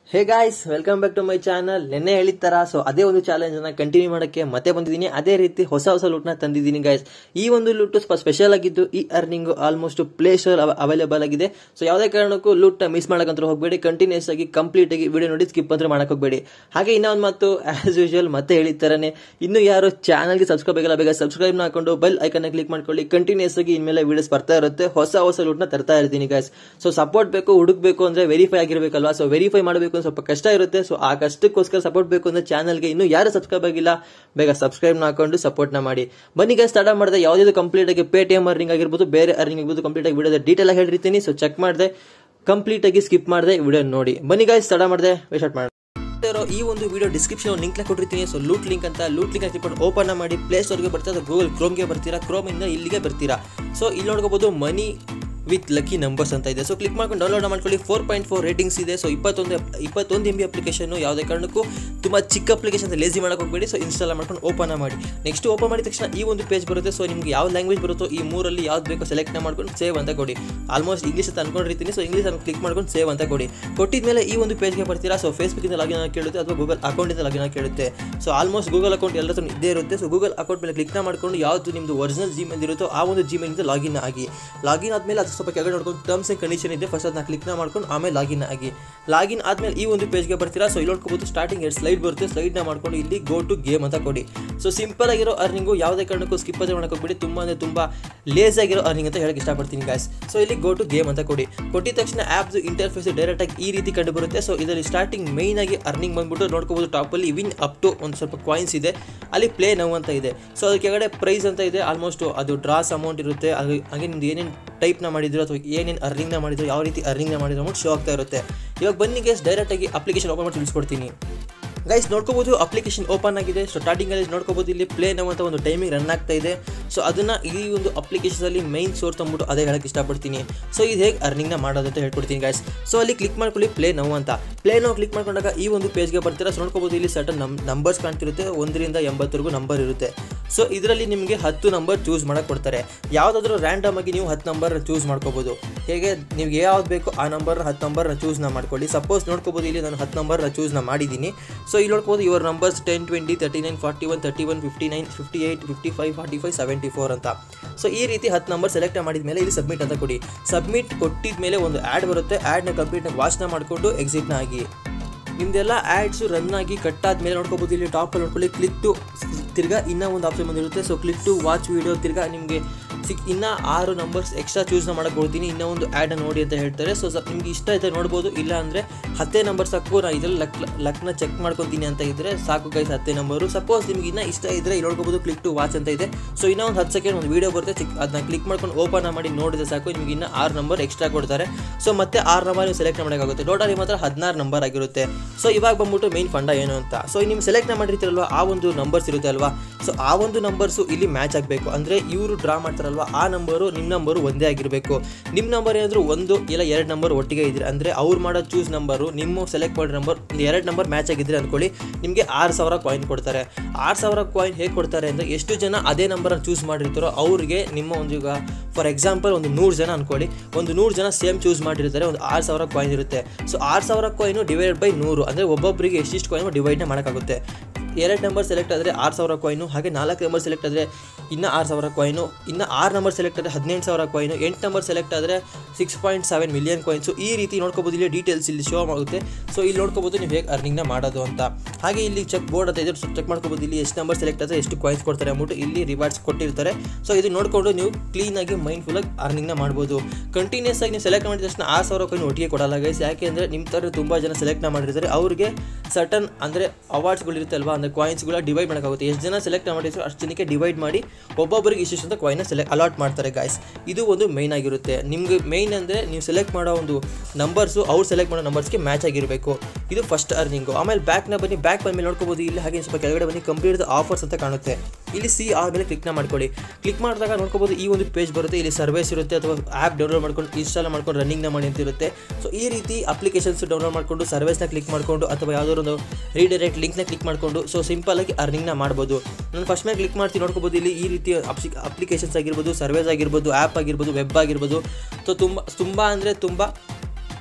hey guys welcome back to my channel ನೆನ್ನೆ ಹೇಳಿದ ತರ ಸೊ ಅದೇ ಒಂದು ಚಾಲೆಂಜ್ ಅನ್ನ ಕಂಟಿನ್ಯೂ ಮಾಡಕ್ಕೆ ಮತ್ತೆ ಬಂದಿದ್ದೀನಿ ಅದೇ ರೀತಿ ಹೊಸ ಹೊಸ ಲೂಟ್ ನ ತಂದಿದ್ದೀನಿ ಗಾಯ್ಸ್ ಈ ಒಂದು ಲೂಟ್ ಸ್ಪೆಷಲ್ ಆಗಿದ್ದು ಈ earning almost play store available ಆಗಿದೆ ಸೊ ಯಾವುದೇ ಕಾರಣಕ್ಕೂ ಲೂಟ್ ಮಿಸ್ ಮಾಡಕ್ಕಂತ ಹೋಗಬೇಡಿ ಕಂಟಿನ್ಯೂಸ್ ಆಗಿ ಕಂಪ್ಲೀಟ್ ಆಗಿ ವಿಡಿಯೋ ನೋಡಿ ಸ್ಕಿಪ್ ಅಂತ ಮಾಡಕ್ ಹೋಗಬೇಡಿ ಹಾಗೆ ಇನ್ನೊಂದು ಮಾತು ಆಸ್ ಯೂಶುವಲ್ ಮತ್ತೆ ಹೇಳಿದ ತರನೇ ಇನ್ನು ಯಾರು ಚಾನಲ್ಗೆ ಸಬ್ಸ್ಕ್ರೈಬ್ ಆಗಿಲ್ಲ ಬೇಗ ಸಬ್ಸ್ಕ್ರೈಬ್ ಹಾಕೊಂಡು ಬೆಲ್ ಐಕನ್ ಕ್ಲಿಕ್ ಮಾಡ್ಕೊಳ್ಳಿ ಕಂಟಿನ್ಯೂಸ್ ಆಗಿ ಇನ್ಮೇಲೆ ವಿಡಿಯೋಸ್ ಬರ್ತಾ ಇರುತ್ತೆ ಹೊಸ ಹೊಸ ಲೂಟ್ ನ ತರ್ತಾ ಇರ್ತೀನಿ ಗಾಯ್ಸ್ ಸೊ ಸಪೋರ್ಟ್ ಬೇಕು ಹುಡುಕ್ಬೇಕು ಅಂದ್ರೆ ವೆರಿಫೈ ಆಗಿರ್ಬೇಕಲ್ವಾ ಸೊ ವೆರಿಫೈ ಮಾಡಬೇಕು ಅಂದ್ರೆ ಸ್ವಲ್ಪ ಕಷ್ಟ ಇರುತ್ತೆ ಸೊ ಆ ಕಷ್ಟಕ್ಕೋಸ್ಕರ ಸಪೋರ್ಟ್ ಬೇಕು ಅಂದ್ರೆ ಚಾನಲ್ಗೆ ಇನ್ನು ಯಾರು ಸಬ್ಸ್ಕ್ರೈಬ್ ಆಗಿಲ್ಲ ಬೇಗ ಸಬ್ಸ್ಕ್ರೈಬ್ ಹಾಕೊಂಡು ಸಪೋರ್ಟ್ ನ ಮಾಡಿ ಬನ್ನಿ ಗಾಯ್ಸ್ ಸ್ಟಾರ್ಟ್ ಮಾಡಿದೆ ಯಾವುದೇ ಕಂಪ್ಲೀಟ್ ಆಗಿ ಪೇ ಟಿ ಎಂ ಅರ್ನಿಂಗ್ ಆಗಿರ್ಬೋದು ಬೇರೆ ಅರ್ನಿಂಗ್ ಆಗಿರ್ಬೋದು ಕಂಪ್ಲೀಟ್ ಆಗಿ ವಿಡಿಯೋದ ಡೀಟೇಲ್ ಆಗಿ ಹೇಳಿರ್ತೀನಿ ಸೊ ಚೆಕ್ ಮಾಡಿದೆ ಕಂಪ್ಲೀಟ್ ಆಗಿ ಸ್ಕಿಪ್ ಮಾಡಿದೆ ವಿಡಿಯೋ ನೋಡಿ ಬನ್ನಿ ಗಾಯ್ಸ್ ಸ್ಟಾರ್ಟ್ ಮಾಡಿದೆ ಸ್ಟಾರ್ಟ್ ಮಾಡಿ ಇರೋ ಈ ಒಂದು ವಿಡಿಯೋ ಡಿಸ್ಕ್ರಿಪ್ಷನ್ ಲಿಂಕ್ ಕೊಟ್ಟಿರ್ತೀನಿ ಸೊ ಲೂಟ್ ಲಿಂಕ್ ಅಂತ ಲೂಟ್ ಲಿಂಕ್ ಕ್ಲಿಕ್ ಓಪನ್ ಮಾಡಿ ಪ್ಲೇ ಸ್ಟೋರ್ಗೆ ಬರ್ತೀರಾ ಗೂಗಲ್ ಕ್ರೋಮ್ಗೆ ಬರ್ತೀರಾ ಕ್ರೋಮ್ ಇಂದ ಇಲ್ಲಿಗೆ ಬರ್ತೀರಾ ಸೊ ಇಲ್ಲಿ ನೋಡ್ಕೋಬಹುದು ಮನಿ ವಿತ್ ಲಕ್ಕಿ ನಂಬರ್ಸ್ ಅಂತ ಇದೆ ಸೊ ಕ್ಲಿಕ್ ಮಾಡ್ಕೊಂಡು ಡೌನ್ಲೋಡ್ ಮಾಡ್ಕೊಳ್ಳಿ ಫೋರ್ ಪಾಯಿಂಟ್ ಫೋರ್ ರೇಟಿಂಗ್ಸ್ ಇದೆ ಸೊ ಇಪ್ಪತ್ತೊಂದು ಇಪ್ಪತ್ತೊಂದು ಎಂ ಬಿ ಅಪ್ಲಿಕೇಶನ್ ಯಾವುದೇ ಕಾರಣಕ್ಕೂ ತುಂಬ ಚಿಕ್ಕ ಅಪ್ಲಿಕೇಶನ್ ಲೇಸಿ ಮಾಡಕ್ಕೆ ಹೋಗಬೇಡಿ ಸೊ ಇನ್ಸ್ಟಾಲ್ ಮಾಡ್ಕೊಂಡು ಓಪನ್ ಮಾಡಿ ನೆಕ್ಸ್ಟ್ ಓಪನ್ ಮಾಡಿದ ತಕ್ಷಣ ಈ ಒಂದು ಪೇಜ್ ಬರುತ್ತೆ ಸೊ ನಿಮ್ಗೆ ಯಾವ ಲ್ಯಾಂಗ್ವೇಜ್ ಬರುತ್ತೋ ಈ ಮೂರಲ್ಲಿ ಯಾವ್ದು ಬೇಕೋ ಸೆಲೆಕ್ಟ್ ಮಾಡ್ಕೊಂಡು ಸೇವ್ ಅಂತ ಕೊಡಿ ಆಲ್ಮೋಸ್ಟ್ ಇಂಗ್ಲೀಷ್ ಅಂತ ಅನ್ಕೊಂಡಿರ್ತೀನಿ ಸೊ ಇಂಗ್ಲೀಷ್ ಅನ್ನು ಕ್ಲಿಕ್ ಮಾಡ್ಕೊಂಡು ಸೇವ್ ಅಂತ ಕೊಡಿ ಕೊಟ್ಟಿದ ಮೇಲೆ ಈ ಒಂದು ಪೇಜ್ಗೆ ಬರ್ತೀರಾ ಸೊ ಫೇಸ್ಬುಕ್ಕಿಂದ ಲಾಗಿನ್ ಆಗಿ ಕೇಳುತ್ತೆ ಅಥವಾ ಗೂಗಲ್ ಅಕೌಂಟಿಂದ ಲಾಗಿನ್ ಆಗಿ ಕೇಳುತ್ತೆ ಸೊ ಆಲ್ಮೋಸ್ಟ್ ಗೂಗಲ್ ಅಕೌಂಟ್ ಎಲ್ಲರ ಹತ್ರ ಇದ್ದೇ ಇರುತ್ತೆ ಸೊ ಗೂಗಲ್ ಅಕೌಂಟ್ ಮೇಲೆ ಕ್ಲಿಕ್ ಮಾಡ್ಕೊಂಡು ಯಾವುದು ನಿಮ್ಮದು ಒರಿಜಿನಲ್ ಜಿಮೇಲ್ ಇರುತ್ತೋ ಆ ಒಂದು ಜಿಮೇಲಿಂದ ಲಾಗಿನ್ ಆಗಿ ಲಾಗಿನ್ ಆದಮೇಲೆ ಅದು ಸ್ವಲ್ಪ ಕೆಳಗಡೆ ನೋಡ್ಕೊಂಡು ಟರ್ಮ್ಸ್ ಆ್ಯಂಡ್ ಕಂಡೀಷನ್ ಇದೆ ಫಸ್ಟ್ ಅದನ್ನ ಕ್ಲಿಕ್ ಮಾಡ್ಕೊಂಡು ಆಮೇಲೆ ಲಾಗಿನ್ ಆಗಿ ಲಾಗಿನ್ ಆದಮೇಲೆ ಈ ಒಂದು ಪೇಜ್ಗೆ ಬರ್ತೀರಾ ಸೊ ಇಲ್ಲಿ ನೋಡ್ಕೋಬೋದು ಸ್ಟಾರ್ಟಿಂಗ್ ಎರಡು ಸ್ಲೈಡ್ ಬರುತ್ತೆ ಸ್ಲೈಡ್ನ ಮಾಡ್ಕೊಂಡು ಇಲ್ಲಿ ಗೋ ಟು ಗೇಮ್ ಅಂತ ಕೊಡಿ ಸೊ ಸಿಂಪಲ್ ಆಗಿರೋ ಅರ್ನಿಂಗು ಯಾವುದೇ ಕಾರಣಕ್ಕೂ ಸ್ಕಿಪ್ ಅದೇ ಮಾಡಕ್ಕೆ ಹೋಗ್ಬಿಡಿ ತುಂಬ ಅಂದರೆ ತುಂಬ ಲೇಸ್ ಆಗಿರೋ ಅರ್ನಿಂಗ್ ಅಂತ ಹೇಳಕ್ಕೆ ಇಷ್ಟಪಡ್ತೀನಿ ಗಾಯ್ಸ್ ಸೊ ಇಲ್ಲಿ ಗೋ ಟು ಗೇಮ್ ಅಂತ ಕೊಡಿ ಕೊಟ್ಟಿದ ತಕ್ಷಣ ಆ್ಯಪ್ದು ಇಂಟರ್ಫೇಸ್ ಡೈರೆಕ್ಟಾಗಿ ಈ ರೀತಿ ಕಂಡು ಬರುತ್ತೆ ಸೊ ಇದರಲ್ಲಿ ಸ್ಟಾರ್ಟಿಂಗ್ ಮೈನ್ ಆಗಿ ಅರ್ನಿಂಗ್ ಬಂದ್ಬಿಟ್ಟು ನೋಡ್ಕೋಬೋದು ಟಾಪಲ್ಲಿ ವಿನ್ ಅಪ್ ಟು ಒಂದು ಸ್ವಲ್ಪ ಕಾಯಿನ್ಸ್ ಇದೆ ಅಲ್ಲಿ ಪ್ಲೇ ನೌ ಅಂತ ಇದೆ ಸೊ ಅದ್ರ ಕೆಳಗಡೆ ಪ್ರೈಸ್ ಅಂತ ಇದೆ ಆಲ್ಮೋಸ್ಟ್ ಅದು ಡ್ರಾಸ್ ಅಮೌಂಟ್ ಇರುತ್ತೆ ಹಾಗೆ ಹಾಗೆ ನಿಮ್ದು ಏನೇನು ಟೈಪ್ನ ಮಾಡಿದ್ರು ಅಥವಾ ಏನೇನು ಅರ್ನಿಂಗ್ನ ಮಾಡಿದ್ರು ಯಾವ ರೀತಿ ಅರ್ನಿಂಗ್ನ ಮಾಡಿದ್ರು ಅಮೌಂಟ್ ಶೋ ಆಗ್ತಾ ಇರುತ್ತೆ ಇವಾಗ ಬನ್ನಿ ಗೇಸ್ ಡೈರೆಕ್ಟಾಗಿ ಅಪ್ಲಿಕೇಶನ್ ಓಪನ್ ಮಾಡಿ ತಿಳಿಸ್ಕೊಡ್ತೀನಿ ಗೈಸ್ ನೋಡ್ಕೋಬೋದು ಅಪ್ಲಿಕೇಶನ್ ಓಪನ್ ಆಗಿದೆ ಸೊ ಸ್ಟಾರ್ಟಿಂಗಲ್ಲಿ ನೋಡ್ಕೋಬೋದು ಇಲ್ಲಿ ಪ್ಲೇ ನೋ ಅಂತ ಒಂದು ಟೈಮಿಂಗ್ ರನ್ ಆಗ್ತಾ ಇದೆ ಸೊ ಅದನ್ನು ಈ ಒಂದು ಅಪ್ಲಿಕೇಶನಲ್ಲಿ ಮೈನ್ ಸೋರ್ಸ್ ಅಂದ್ಬಿಟ್ಟು ಅದೇ ಹೇಳಕ್ಕೆ ಇಷ್ಟಪಡ್ತೀನಿ ಸೊ ಇದು ಹೇಗೆ ಅರ್ನಿಂಗ್ನ ಮಾಡೋದು ಅಂತ ಹೇಳ್ಕೊಡ್ತೀನಿ ಗೈಸ್ ಸೊ ಅಲ್ಲಿ ಕ್ಲಿಕ್ ಮಾಡ್ಕೊಳ್ಳಿ ಪ್ಲೇ ನೋ ಅಂತ ಪ್ಲೇ ನೋ ಕ್ಲಿಕ್ ಮಾಡ್ಕೊಂಡಾಗ ಈ ಒಂದು ಪೇಜ್ಗೆ ಬರ್ತೀರಾ ಸೊ ನೋಡ್ಕೋಬೋದು ಇಲ್ಲಿ ಸರ್ಟನ್ ನಮ್ ನಂಬರ್ಸ್ ಕಾಣ್ತಿರುತ್ತೆ ಒಂದರಿಂದ ಎಂಬತ್ತರೆಗೂ ನಂಬರ್ ಇರುತ್ತೆ ಸೊ ಇದರಲ್ಲಿ ನಿಮಗೆ ಹತ್ತು ನಂಬರ್ ಚೂಸ್ ಮಾಡಕ್ಕೆ ಕೊಡ್ತಾರೆ ಯಾವುದಾದ್ರೂ ರ್ಯಾಂಡಮ್ ಆಗಿ ನೀವು ಹತ್ತು ನಂಬರ್ ಚೂಸ್ ಮಾಡ್ಕೋಬೋದು ಹೇಗೆ ನೀವು ಯಾವ್ದು ಬೇಕೋ ಆ ನಂಬರ್ ಹತ್ತು ನಂಬರ್ನ ಚೂಸ್ನ ಮಾಡ್ಕೊಳ್ಳಿ ಸಪೋಸ್ ನೋಡ್ಕೋಬೋದು ಇಲ್ಲಿ ನಾನು ಹತ್ತು ನಂಬರ್ನ ಚೂಸ್ನ ಮಾಡಿದ್ದೀನಿ ಸೊ ಇಲ್ಲಿ ನೋಡ್ಬೋದು ಇವರ್ numbers ten twenty thirty nine forty one thirty one fifty nine fifty eight fifty five forty five seventy four ಅಂತ ಸೊ ಈ ರೀತಿ ಹತ್ತು ನಂಬರ್ ಸೆಲೆಕ್ಟ್ ಮಾಡಿದ ಮೇಲೆ ಇಲ್ಲಿ ಸಬ್ಮಿಟ್ ಅಂತ ಕೊಡಿ ಸಬ್ಮಿಟ್ ಕೊಟ್ಟಿದ ಮೇಲೆ ಒಂದು ಆ್ಯಡ್ ಬರುತ್ತೆ ಆ್ಯಡ್ನ ಕಂಪ್ಲೀಟಾಗಿ ವಾಚ್ನ ಮಾಡಿಕೊಂಡು ಎಕ್ಸಿಟ್ನ ಆಗಿ ನಿಮ್ದೆಲ್ಲ ಆ್ಯಡ್ಸು ರನ್ ಆಗಿ ಕಟ್ಟಾದ ಮೇಲೆ ನೋಡ್ಕೋಬೋದು ಇಲ್ಲಿ ಟಾಪಲ್ಲಿ ನೋಡ್ಕೊಳ್ಳಿ ಕ್ಲಿಕ್ ಟು ತಿರ್ಗಾ ಇನ್ನೂ ಒಂದು ಆಪ್ಷನ್ ಬಂದಿರುತ್ತೆ so click to watch video ತಿರ್ಗಾ ನಿಮಗೆ ಸಿಕ್ ಇನ್ನೂ ಆರು ನಂಬರ್ಸ್ ಎಕ್ಸ್ಟ್ರಾ ಚೂಸ್ನ ಮಾಡಕ್ಕೆ ಕೊಡ್ತೀನಿ ಇನ್ನೂ ಒಂದು ಆ್ಯಡನ್ನು ನೋಡಿ ಅಂತ ಹೇಳ್ತಾರೆ ಸೊ ಸ್ವಲ್ಪ ನಿಮ್ಗೆ ಇಷ್ಟ ಇದೆ ನೋಡ್ಬೋದು ಇಲ್ಲ ಅಂದರೆ ಹತ್ತೇ ನಂಬರ್ ಸಾಕು ನಾನು ಇದರಲ್ಲಿ ಲಕ್ ಲಕ್ನ ಚೆಕ್ ಮಾಡ್ಕೊತೀನಿ ಅಂತ ಇದ್ದರೆ ಸಾಕು ಗೈಸ್ ಹತ್ತೇ ನಂಬರು ಸಪೋಸ್ ನಿಮ್ಗೆ ಇನ್ನೂ ಇಷ್ಟ ಇದ್ದರೆ ಇಲ್ಲಿ ನೋಡ್ಕೋಬೋದು ಕ್ಲಿಕ್ ಟು ವಾಚ್ ಅಂತ ಇದೆ ಸೊ ಇನ್ನೂ ಒಂದು ಹತ್ತು ಸೆಕೆಂಡ್ ಒಂದು ವೀಡಿಯೋ ಬರುತ್ತೆ ಚೆಕ್ ಅದನ್ನ ಕ್ಲಿಕ್ ಮಾಡ್ಕೊಂಡು ಓಪನ್ ಮಾಡಿ ನೋಡಿದ್ರೆ ಸಾಕು ನಿಮ್ಗೆ ಇನ್ನೂ ಆರು ನಂಬರ್ ಎಕ್ಸ್ಟ್ರಾ ಕೊಡ್ತಾರೆ ಸೊ ಮತ್ತೆ ಆರು ನಂಬರ್ ನೀವು ಸೆಲೆಕ್ಟ್ ಮಾಡೋಕ್ಕಾಗುತ್ತೆ ಟೋಟಲಿ ಮಾತ್ರ ಹದಿನಾರು ನಂಬರ್ ಆಗಿರುತ್ತೆ ಸೊ ಇವಾಗ ಬಂದ್ಬಿಟ್ಟು ಮೇನ್ ಫಂಡ ಏನು ಅಂತ ಸೊ ನೀವು ಸೆಲೆಕ್ಟ್ ಮಾಡಿರ್ತೀರಲ್ವ ಆ ಒಂದು ನಂಬರ್ಸ್ ಇರುತ್ತೆ ಅಲ್ವಾ ಸೊ ಆ ಒಂದು ನಂಬರ್ಸು ಇಲ್ಲಿ ಮ್ಯಾಚ್ ಆಗಬೇಕು ಅಂದರೆ ಇವರು ಡ್ರಾ ಮಾಡ್ತಾರಲ್ವ ಆ ನಂಬರು ನಿಮ್ಮ ನಂಬರು ಒಂದೇ ಆಗಿರಬೇಕು ನಿಮ್ಮ ನಂಬರ್ ಏನಾದರೂ ಒಂದು ಇಲ್ಲ ಎರಡು ನಂಬರ್ ಒಟ್ಟಿಗೆ ಇದ್ರೆ ಅಂದರೆ ಅವ್ರು ಮಾಡೋ ಚೂಸ್ ನಂಬರು ನಿಮ್ಮ ಸೆಲೆಕ್ಟ್ ಮಾಡೋ ನಂಬರ್ ಒಂದು ಎರಡು ನಂಬರ್ ಮ್ಯಾಚ್ ಆಗಿದ್ರೆ ಅಂದ್ಕೊಳ್ಳಿ ನಿಮಗೆ ಆರು ಸಾವಿರ ಕಾಯಿನ್ ಕೊಡ್ತಾರೆ ಆರು ಸಾವಿರ ಕಾಯಿನ್ ಹೇಗೆ ಕೊಡ್ತಾರೆ ಅಂದರೆ ಎಷ್ಟು ಜನ ಅದೇ ನಂಬರನ್ನು ಚೂಸ್ ಮಾಡಿರ್ತಾರೋ ಅವ್ರಿಗೆ ನಿಮ್ಮ ಒಂದು ಈಗ ಫಾರ್ ಎಕ್ಸಾಂಪಲ್ ಒಂದು ನೂರು ಜನ ಅಂದ್ಕೊಳ್ಳಿ ಒಂದು ನೂರು ಜನ ಸೇಮ್ ಚೂಸ್ ಮಾಡಿರ್ತಾರೆ ಒಂದು ಆರು ಸಾವಿರ ಕಾಯಿನ್ ಇರುತ್ತೆ ಸೊ ಆರು ಸಾವಿರ ಕಾಯಿನು ಡಿವೈಡ್ ಬೈ ನೂರು ಅಂದರೆ ಒಬ್ಬೊಬ್ಬರಿಗೆ ಎಷ್ಟಿಷ್ಟು ಕಾಯಿನ್ ಡಿವೈಡ್ನ ಮಾಡೋಕ್ಕಾಗುತ್ತೆ ಎರಡು ನಂಬರ್ ಸೆಲೆಕ್ಟ್ ಆದರೆ ಆರು ಸಾವಿರ ಕಾಯಿನು ಹಾಗೆ ನಾಲ್ಕು ನಂಬರ್ ಸೆಲೆಕ್ಟ್ ಆದರೆ ಇನ್ನು ಆರು ಸಾವಿರ ಕಾಯಿನು ಇನ್ನು ಆರು ನಂಬರ್ ಸೆಲೆಕ್ಟ್ ಆದರೆ ಹದಿನೆಂಟು ಸಾವಿರ ಕಾಯಿನು ಎಂಟು ನಂಬರ್ ಸೆಲೆಕ್ಟ್ ಆದರೆ six point seven million coins ಈ ರೀತಿ ನೋಡ್ಕೋಬೋದು ಇಲ್ಲಿ ಡೀಟೇಲ್ಸ್ ಇಲ್ಲಿ ಶೋ ಆಗುತ್ತೆ ಸೊ ಇಲ್ಲಿ ನೋಡ್ಕೋಬೋದು ನೀವು ಹೇಗೆ ಅರ್ನಿಂಗ್ನ ಮಾಡೋದು ಅಂತ ಹಾಗೆ ಇಲ್ಲಿ ಚೆಕ್ ಬೋರ್ಡ್ ಅಂತ ಇದೆ ಚೆಕ್ ಮಾಡ್ಕೋಬೋದು ಇಲ್ಲಿ ಎಷ್ಟು ನಂಬರ್ ಸೆಲೆಕ್ಟ್ ಆದರೆ ಎಷ್ಟು ಕಾಯಿನ್ಸ್ ಕೊಡ್ತಾರೆ ಅಂದ್ಬಿಟ್ಟು ಇಲ್ಲಿ ರಿವಾರ್ಡ್ಸ್ ಕೊಟ್ಟಿರ್ತಾರೆ ಸೊ ಇದು ನೋಡಿಕೊಂಡು ನೀವು ಕ್ಲೀನಾಗಿ ಮೈಂಡ್ಫುಲ್ಲಾಗಿ ಅರ್ನಿಂಗ್ನ ಮಾಡ್ಬೋದು ಕಂಟಿನ್ಯೂಸ್ ಆಗಿ ನೀವು ಸೆಲೆಕ್ಟ್ ಮಾಡಿದ ತಕ್ಷಣ ಆರು ಸಾವಿರ ಕಾಯಿನ್ ಒಟ್ಟಿಗೆ ಕೊಡಲ್ಲ ಗೈಸ್ ಯಾಕೆ ಅಂದರೆ ನಿಮ್ಮ ಥರ ತುಂಬ ಜನ ಸೆಲೆಕ್ಟ್ನ ಮಾಡಿರ್ತಾರೆ ಅವ್ರಿಗೆ ಸರ್ಟನ್ ಅಂದರೆ ಅವಾರ್ಡ್ಸ್ಗಳಿರುತ್ತೆ ಅಲ್ವಾ ಅಂದರೆ ಕಾಯಿನ್ಸ್ಗಳ ಡಿವೈಡ್ ಮಾಡೋಕ್ಕಾಗುತ್ತೆ ಎಷ್ಟು ಜನ ಸೆಲೆಕ್ಟ್ ಮಾಡಿರ್ತಾರೆ ಅಷ್ಟು ಜನಕ್ಕೆ ಡಿವೈಡ್ ಮಾಡಿ ಒಬ್ಬೊಬ್ಬರಿಗೆ ಇಷ್ಟಿಷ್ಟು ಅಂತ ಕಾಯಿನ್ನ ಸೆಲೆಕ್ಟ್ ಅಲಾಟ್ ಮಾಡ್ತಾರೆ ಗಾಯ್ಸ್ ಇದು ಒಂದು ಮೈನ್ ಆಗಿರುತ್ತೆ ನಿಮಗೆ ಮೈನ್ ಅಂದರೆ ನೀವು ಸೆಲೆಕ್ಟ್ ಮಾಡೋ ಒಂದು ನಂಬರ್ಸು ಅವ್ರು ಸೆಲೆಕ್ಟ್ ಮಾಡೋ ನಂಬರ್ಸ್ಗೆ ಮ್ಯಾಚ್ ಆಗಿರಬೇಕು ಇದು ಫಸ್ಟ್ ಅರ್ನಿಂಗು ಆಮೇಲೆ ಬ್ಯಾಕ್ನ ಬನ್ನಿ ಬ್ಯಾಕ್ ಬಂದಮೇಲೆ ನೋಡ್ಕೋಬೋದು ಇಲ್ಲಿ ಹಾಗೆ ಸ್ವಲ್ಪ ಕೆಳಗಡೆ ಬನ್ನಿ ಕಂಪ್ಲೀಟ್ ಆಫರ್ಸ್ ಅಂತ ಕಾಣುತ್ತೆ ಇಲ್ಲಿ ಸಿ ಆದಮೇಲೆ ಕ್ಲಿಕ್ನ ಮಾಡ್ಕೊಳ್ಳಿ ಕ್ಲಿಕ್ ಮಾಡಿದಾಗ ನೋಡ್ಕೋಬೋದು ಈ ಒಂದು ಪೇಜ್ ಬರುತ್ತೆ ಇಲ್ಲಿ ಸರ್ವಿಸ್ ಇರುತ್ತೆ ಅಥವಾ ಆ್ಯಪ್ ಡೌನ್ಲೋಡ್ ಮಾಡ್ಕೊಂಡು ಇನ್ಸ್ಟಾಲ್ ಮಾಡ್ಕೊಂಡು ರನ್ನಿಂಗ್ನ ಮಾಡಿ ಅಂತ ಇರುತ್ತೆ ಸೊ ಈ ರೀತಿ ಅಪ್ಲಿಕೇಶನ್ಸ್ ಡೌನ್ಲೋಡ್ ಮಾಡಿಕೊಂಡು ಸರ್ವಿಸ್ನ ಕ್ಲಿಕ್ ಮಾಡಿಕೊಂಡು ಅಥವಾ ಯಾವುದಾದ್ರು ಒಂದು ರೀಡೈರೆಕ್ಟ್ ಲಿಂಕ್ನ ಕ್ಲಿಕ್ ಮಾಡಿಕೊಂಡು ಸೊ ಸಿಂಪಲಾಗಿ ಅರ್ನಿಂಗ್ನ ಮಾಡ್ಬೋದು ನಾನು ಫಸ್ಟ್ ಮೇಲೆ ಕ್ಲಿಕ್ ಮಾಡ್ತೀನಿ ನೋಡ್ಕೋಬೋದು ಇಲ್ಲಿ ಈ ರೀತಿ ಅಪ್ಲಿಕೇಶನ್ಸ್ ಆಗಿರ್ಬೋದು ಸರ್ವೇಸ್ ಆಗಿರ್ಬೋದು ಆ್ಯಪ್ ಆಗಿರ್ಬೋದು ವೆಬ್ ಆಗಿರ್ಬೋದು ಸೊ ತುಂಬ ತುಂಬ ಅಂದರೆ ತುಂಬ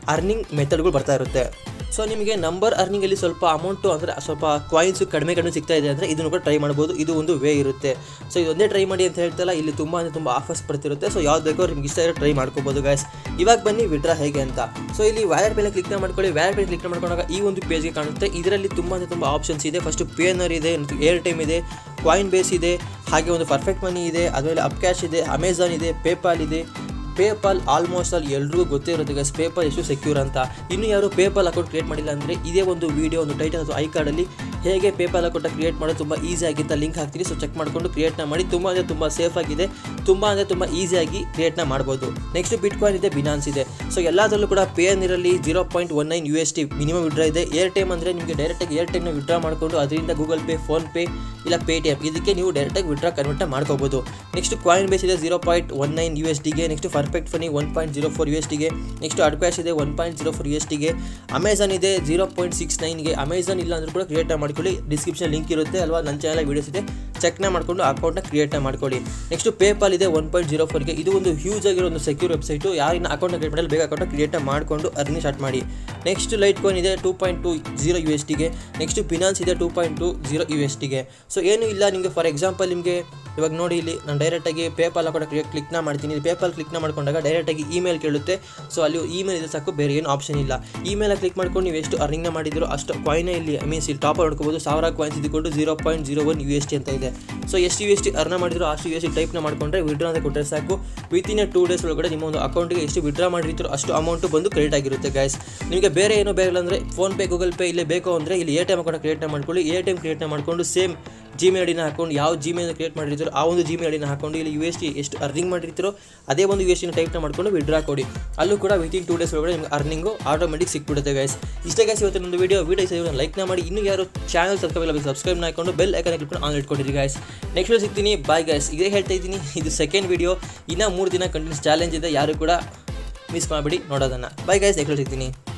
ಅರ್ನಿಂಗ್ ಮೆಥಡ್ಗಳು ಬರ್ತಾ ಇರುತ್ತೆ ಸೊ ನಿಮಗೆ ನಂಬರ್ ಅರ್ನಿಂಗಲ್ಲಿ ಸ್ವಲ್ಪ ಅಮೌಂಟು ಅಂದರೆ ಸ್ವಲ್ಪ ಕಾಯಿನ್ಸ್ ಕಡಿಮೆ ಕಡಿಮೆ ಸಿಗ್ತಾ ಇದೆ ಅಂದರೆ ಇದನ್ನು ಕೂಡ ಟ್ರೈ ಮಾಡ್ಬೋದು ಇದು ಒಂದು ವೇ ಇರುತ್ತೆ ಸೊ ಇದೊಂದೇ ಟ್ರೈ ಮಾಡಿ ಅಂತ ಹೇಳ್ತಲ್ಲ ಇಲ್ಲಿ ತುಂಬ ಅಂದರೆ ತುಂಬ ಆಫರ್ಸ್ ಬರ್ತಿರುತ್ತೆ ಸೊ ಯಾವ್ದು ಬೇಕೋ ನಿಮ್ಗೆ ಇಷ್ಟ ಇರೋ ಟ್ರೈ ಮಾಡ್ಕೋಬೋದು ಗಾಯ್ಸ್ ಇವಾಗ ಬನ್ನಿ ವಿಡ್ರಾ ಹೇಗೆ ಅಂತ ಸೊ ಇಲ್ಲಿ ವ್ಯಾಲೆಟ್ ಮೇಲೆ ಕ್ಲಿಕ್ ಮಾಡ್ಕೊಳ್ಳಿ ವ್ಯಾಲೆಟ್ ಮೇಲೆ ಕ್ಲಿಕ್ ಮಾಡ್ಕೊಂಡಾಗ ಈ ಒಂದು ಪೇಜ್ಗೆ ಕಾಣುತ್ತೆ ಇದರಲ್ಲಿ ತುಂಬ ಅಂದರೆ ತುಂಬ ಆಪ್ಷನ್ಸ್ ಇದೆ ಫಸ್ಟ್ ಪೇನರ್ ಇದೆ ಏರ್ ಟೈಮ್ ಇದೆ ಕಾಯಿನ್ ಬೇಸ್ ಇದೆ ಹಾಗೆ ಒಂದು ಪರ್ಫೆಕ್ಟ್ ಮನಿ ಇದೆ ಅದ್ಮೇಲೆ ಅಪ್ ಕ್ಯಾಶ್ ಇದೆ ಅಮೆಝಾನ್ ಇದೆ ಪೇಪಾಲ್ ಇದೆ ಪೇಪಾಲ್ ಆಲ್ಮೋಸ್ಟ್ ಅಲ್ಲಿ ಎಲ್ರಿಗೂ ಗೊತ್ತೇ ಇರುತ್ತೆ ಗೈಸ್ ಪೇಪಾಲ್ ಎಷ್ಟು ಸೆಕ್ಯೂರ್ ಅಂತ ಇನ್ನು ಯಾರು ಪೇಪಾಲ್ ಅಕೌಂಟ್ ಕ್ರಿಯೇಟ್ ಮಾಡಿಲ್ಲ ಅಂದರೆ ಇದೇ ಒಂದು ವಿಡಿಯೋ ಒಂದು ಟೈಟಲ್ ಅಥವಾ ಐ ಕಾರ್ಡಲ್ಲಿ ಹೇಗೆ ಪೇಪಾಲ್ ಅಕೌಂಟ್ ಕ್ರಿಯೇಟ್ ಮಾಡೋದು ತುಂಬ ಈಸಿ ಆಗಿಂತ ಲಿಂಕ್ ಹಾಕ್ತೀನಿ ಸೊ ಚೆಕ್ ಮಾಡಿಕೊಂಡು ಕ್ರಿಯೇಟ್ನ ಮಾಡಿ ತುಂಬ ಅಂದರೆ ತುಂಬ ಸೇಫ್ ಆಗಿದೆ ತುಂಬ ಅಂದರೆ ತುಂಬ ಈಸಿಯಾಗಿ ಕ್ರಿಯೇಟ್ನ ಮಾಡ್ಬೋದು ನೆಕ್ಸ್ಟ್ ಬಿಟ್ ಕಾಯಿನ್ ಇದೆ ಬಿನಾನ್ಸ್ ಇದೆ ಸೊ ಎಲ್ಲದರಲ್ಲೂ ಕೂಡ ಪೇನ್ ಇರಲಿ zero point one nine U S T minimum withdraw ಇದೆ ಏರ್ ಟೈಮ್ ಅಂದರೆ ನಿಮಗೆ ಡೈರೆಕ್ಟಾಗಿ ಏರ್ ಟೈಮ್ನ ವಿಡ್ರಾ ಮಾಡಿಕೊಂಡು ಅದರಿಂದ ಗೂಗಲ್ ಪೇ ಫೋನ್ಪೇ ಇಲ್ಲ ಪೇ ಟಿ ಎಮ್ ಇದಕ್ಕೆ ನೀವು ಡೈರೆಕ್ಟಾಗಿ ವಿಡ್ರಾ ಕನ್ವರ್ಟ್ ಮಾಡ್ಕೋಬೋದು ನೆಕ್ಸ್ಟ್ ಕಾಯಿನ್ ಬೇಸ್ ಇದೆ zero point one nine U S ಟಿಗೆ next perfect money one point zero four U S ಟಿಗೆ ನೆಕ್ಸ್ಟ್ ಅಡ್ಕ್ಯಾಶ್ ಇದೆ one point zero four U S ಟಿಗೆ ಅಮೆಝಾನ್ ಇದೆ ಜೀರೋ ಪಾಯಿಂಟ್ ಸಿಕ್ಸ್ ನೈನ್ಗೆ Amazon ಇಲ್ಲ ಅಂದ್ರೂ ಕೂಡ ಕ್ರಿಯೇಟ್ ಮಾಡ್ಕೊಳ್ಳಿ ಡಿಸ್ಕ್ರಿಪ್ಷನ್ ಲಿಂಕ್ ಇರುತ್ತೆ ಅಲ್ವಾ ನನ್ನ ಚಾನಲ್ ವೀಡಿಯೋಸ್ ಇದೆ ಚೆಕ್ನ ಮಾಡಿಕೊಂಡು ಅಕೌಂಟ್ನ ಕ್ರಿಯೇಟ್ನ ಮಾಡ್ಕೊಳ್ಳಿ ನೆಕ್ಸ್ಟ್ ಪೇಪಾಲ್ ಇದೆ ಒನ್ ಪಾಯಿಂಟ್ ಜೀರೋ ಫೋರ್ಗೆ ಇದು ಒಂದು ಹ್ಯೂಜ್ ಆಗಿರೋ ಒಂದು ಸೆಕ್ಯೂರ್ ವೆಬ್ಸೈಟು ಯಾರಿನ ಅಕೌಂಟ್ನ ಕ್ರಿಯೇಟ್ ಮಾಡಲು ಬೇಗ ಅಕೌಂಟ್ನ ಕ್ರಿಯೇಟ್ ಮಾಡಿಕೊಂಡು ಅರ್ನಿಂಗ್ ಸ್ಟಾರ್ಟ್ ಮಾಡಿ ನೆಕ್ಸ್ಟ್ ಲೈಟ್ ಕಾಯಿನ್ ಇದೆ two point two zero U S ಟಿಗೆ ನೆಕ್ಸ್ಟ್ ಫಿನಾನ್ಸ್ ಇದೆ two point two zero U S ಟಿಗೆ ಸೊ ಏನು ಇಲ್ಲ ನಿಮಗೆ ಫಾರ್ ಎಕ್ಸಾಂಪಲ್ ನಿಮಗೆ ಇವಾಗ ನೋಡಿ ಇಲ್ಲಿ ನಾನು ಡೈರೆಕ್ಟಾಗಿ ಪೇಪಾಲ್ ಅಕೌಂಟ್ ಕ್ರಿಯೇಟ್ ಕ್ಲಿಕ್ನ ಮಾಡ್ತೀನಿ ಇಲ್ಲಿ ಪೇಪಾಲ್ ಕ್ಲಿಕ್ನ ಮಾಡ್ಕೊಂಡಾಗ ಡೈರೆಕ್ಟಾಗಿ ಇಮೇಲ್ ಕೇಳುತ್ತೆ ಸೊ ಅಲ್ಲಿ ಇಮೇಲ್ ಇದೆ ಸಾಕು ಬೇರೆ ಏನು ಆಪ್ಷನ್ ಇಲ್ಲ ಇಮೇಲ್ ಕ್ಲಿಕ್ ಮಾಡ್ಕೊಂಡು ನೀವು ಎಷ್ಟು ಅರ್ನಿಂಗ್ನ ಮಾಡಿದ್ರು ಅಷ್ಟು ಕಾಯಿನ ಇಲ್ಲಿ ಐ ಮೀನ್ಸ್ ಇಲ್ಲಿ ಟಾಪ್ ನೋಡ್ಕೋಬೋದು ಸಾವಿರ ಕಾಯಿನ್ಸ್ ಇದ್ಕೊಂಡು zero point zero one U S T ಅಂತ ಇದೆ ಸೊ ಎಷ್ಟು ಯು ಎಸ್ ಟಿ ಅರ್ನ ಮಾಡಿದ್ರು ಅಷ್ಟು ಯು ಎಸ್ ಟಿ ಟೈಪ್ನ ಮಾಡ್ಕೊಂಡ್ರೆ ವಿಡ್ರಾ ಅಂತ ಕೊಟ್ಟರೆ ಸಾಕು ವಿತಿನ್ ಎ ಟೂ ಡೇಸ್ ಒಳಗಡೆ ನಿಮ್ಮ ಒಂದು ಅಕೌಂಟಿಗೆ ಎಷ್ಟು ವಿಡ್ರಾ ಮಾಡಿರ್ತೀರೋ ಅಷ್ಟು ಅಮೌಂಟು ಬಂದು ಕ್ರೆಡಿಟ್ ಆಗಿರುತ್ತೆ ಗೈಸ್ ನಿಮಗೆ ಬೇರೆ ಏನೋ ಬೇರೆ ಅಂದರೆ ಫೋನ್ಪೇ ಗೂಗಲ್ ಪೇ ಇಲ್ಲೇ ಬೇಕು ಅಂದರೆ ಇಲ್ಲಿ A T M account create ಮಾಡ್ಕೊಳ್ಳಿ ಎ ಟಿ ಎಮ್ ಕ್ರಿಯೇಟ್ ಮಾಡಿಕೊಂಡು ಸೇಮ್ ಜಿಮೇಲ್ ಐಡಿನ ಹಾಕೊಂಡು ಯಾವ ಜಿಮೇಲ್ ಕ್ರಿಯೇಟ್ ಮಾಡಿರ್ತೀರೋ ಆ ಒಂದು ಜಿಮೇಲ್ ಐಡಿನ ಹಾಕೊಂಡು ಇಲ್ಲಿ ಯು ಎಸ್ ಟಿ ಎಷ್ಟು ಅರ್ನಿಂಗ್ ಮಾಡಿರ್ತೀರೋ ಅದೇ ಒಂದು ಯು ಎಸ್ ಟಿನ ಟೈಪ್ನ ಮಾಡ್ಕೊಂಡು ವಿಡ್ರಾ ಕೊಡಿ ಅಲ್ಲೂ ಕೂಡ ವಿತಿನ್ ಟೂ ಡೇಸ್ ಒಳಗಡೆ ನಿಮ್ಗೆ ಅರ್ನಿಂಗು ಆಟೋಮೆಟಿಕ್ ಸಿಕ್ಬಿಡುತ್ತೆ ಗೈಸ್ ಇಷ್ಟೇ ಗೈಸ್ ಇವತ್ತು ಒಂದು ವಿಡಿಯೋ ವಿಡಿಯೋ ಇಷ್ಟ ಲೈಕ್ನ ಮಾಡಿ ಇನ್ನೂ ಯಾರು ಚಾನಲ್ ಸಬ್ಸ್ಕ್ರೈಬ್ ಇಲ್ಲ ಸಬ್ಸ್ಕ್ರೈಬ್ನ ಹಾಕೊಂಡು ಬೆಲ್ ಐಕನ್ ಕ್ಲಿಕ್ ಆನ್ ಇಟ್ಕೊಂಡಿರಿ ಗೈಸ್ ನೆಕ್ಸ್ಟ್ ಸಿಗ್ತೀನಿ ಬಾಯ್ ಗೈಸ್ ಇದೇ ಹೇಳ್ತಾ ಇದ್ದೀನಿ ಇದು ಸೆಕೆಂಡ್ ವಿಡಿಯೋ ಇನ್ನೂ ಮೂರು ದಿನ ಕಂಟಿನ್ಯೂಸ್ ಚಾಲೆಂಜ್ ಇದೆ ಯಾರು ಕೂಡ ಮಿಸ್ ಮಾಡಿಬಿಡಿ ನೋಡೋದನ್ನು ಬಾಯ್ ಗೈಸ್ ನೆಕ್ಸ್ಟ್ ಸಿಗ್ತೀನಿ